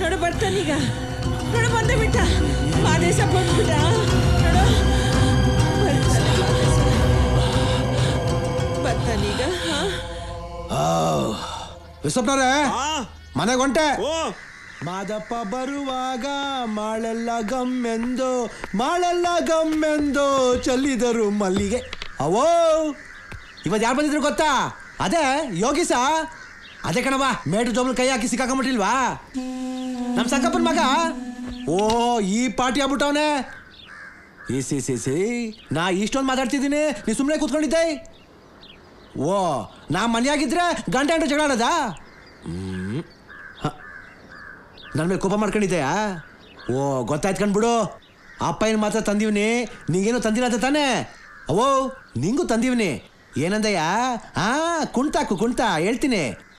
ನೋಡು ಬರ್ತಾನೀಗ ನೋಡು ಬಂದೇ ಬಿಟ್ಟ ಮಾದೇಶ ಬಂದ್ಬಿಟ್ಟ ನೋಡು ಬರ್ತಾನೆ ಮಾದೇಶ. ಬರ್ತಾನೀಗ ಹಾ ವಿಶ್ವಪ್ನವ್ರೆ ಮನೆಗೆ ಹೊಂಟೆ ಓ ಮಾದಪ್ಪ ಬರುವಾಗ ಮಾಳೆಲ್ಲ ಗಮ್ಮೆಂದು ಮಾಳೆಲ್ಲ ಗಮ್ಮೆಂದು ಚೆಲ್ಲಿದರು ಮಲ್ಲಿಗೆ ಅವೋ ಇವತ್ತು ಯಾರು ಬಂದಿದ್ರು ಗೊತ್ತಾ ಅದೇ ಯೋಗಿಸ ಅದೇ ಕಣವ ಮೇಟು ಜೋಬಲ್ ಕೈ ಹಾಕಿ ಸಿಕ್ಕಾಕೊಂಬಿಟ್ಟಿಲ್ವಾ ನಮ್ಮ ಸಂಕಪ್ಪನ ಮಗ ಓ ಈ ಪಾರ್ಟಿ ಆಗ್ಬಿಟ್ಟವನೆ ಈ ಸಿ ಸಿ ಸಿ ನಾ ಇಷ್ಟೊಂದು ಮಾತಾಡ್ತಿದ್ದೀನಿ ನೀ ಸುಮ್ಮನೆ ಕೂತ್ಕೊಂಡಿದ್ದೆ ಓ ನಾ ಮನೆಯಾಗಿದ್ರೆ ಗಂಟೆ ಗಂಟೆ ಜಗಳ ಆಡೋದಾ ನನ್ನ ಮೇಲೆ ಕೋಪ ಮಾಡ್ಕೊಂಡಿದ್ದೆಯಾ ಓ ಗೊತ್ತಾಯ್ತು ಕಣ್ಬಿಡು ಅಪ್ಪ ಏನು ಮಾತ್ರ ತಂದೀವ್ನಿ ನಿಂಗೇನು ತಂದಿಲ್ಲ ಅಂತ ತಾನೇ ಅವೋ ನಿಂಗೂ ತಂದೀವ್ನಿ ಏನಂದಯ್ಯ ಆ ಕುಣ್ತಾಕು ಕುಣ್ತಾ ಹೇಳ್ತೀನಿ